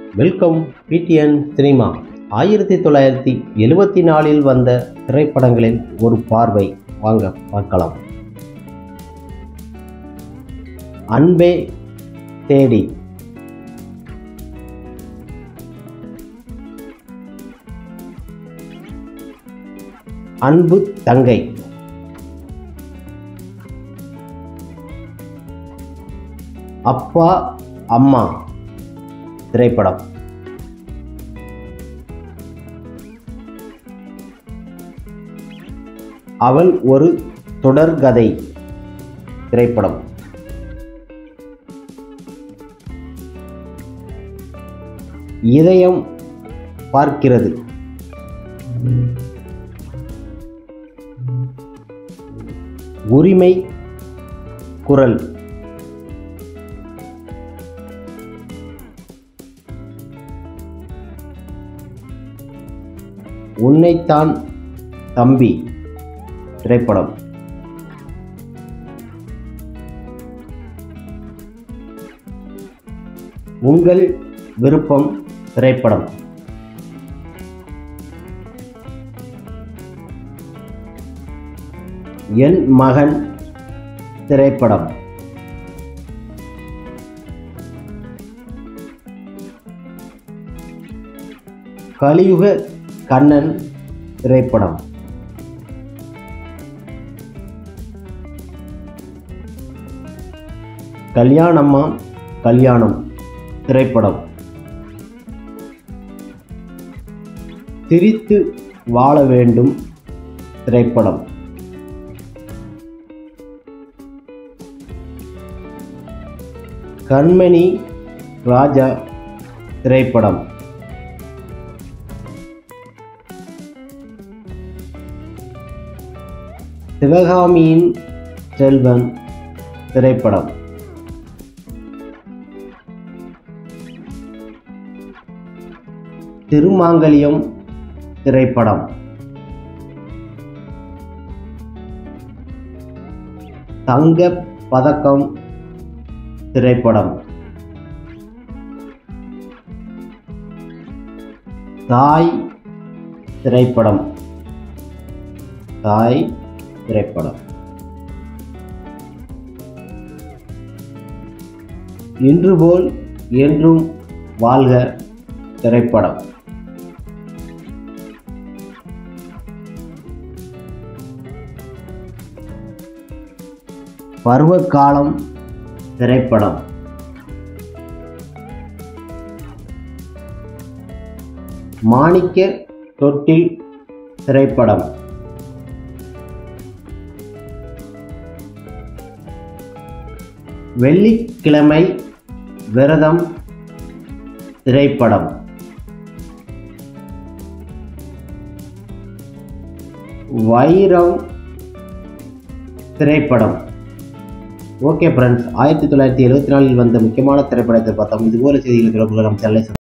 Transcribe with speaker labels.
Speaker 1: welcome PTN cinema ஆயிரத்தி தொள்ளாயிரத்தி எழுபத்தி நாலில் வந்த திரைப்படங்களில் ஒரு பார்வை வாங்க பார்க்கலாம் அன்பே தேடி அன்பு தங்கை அப்பா அம்மா திரைப்படம் அவள் ஒரு தொடர்கதை திரைப்படம் இதயம் பார்க்கிறது உரிமை குரல் உன்னைத்தான் தம்பி திரைப்படம் உங்கள் விருப்பம் திரைப்படம் என் மகன் திரைப்படம் கலியுக கண்ணன் திரைப்படம் கல்யாணம்மா கல்யாணம் திரைப்படம் சிரித்து வாழ வேண்டும் திரைப்படம் கண்மணி ராஜா திரைப்படம் சிவகாமியின் செல்வன் திரைப்படம் திருமாங்கல்யம் திரைப்படம் தங்க பதக்கம் திரைப்படம் தாய் திரைப்படம் தாய் திரைப்படம் இன்று போல் என்றும் வாழ்க திரைப்படம் பருவகாலம் திரைப்படம் மாணிக்க தொட்டில் திரைப்படம் வெள்ளிக்கிழமை விரதம் திரைப்படம் வைரம் திரைப்படம் ஓகே ஃப்ரெண்ட்ஸ் ஆயிரத்தி தொள்ளாயிரத்தி எழுபத்தி நாலில் வந்த முக்கியமான திரைப்படத்தை பார்த்தோம் இதுபோல செய்திகள் நம்ம சேனலை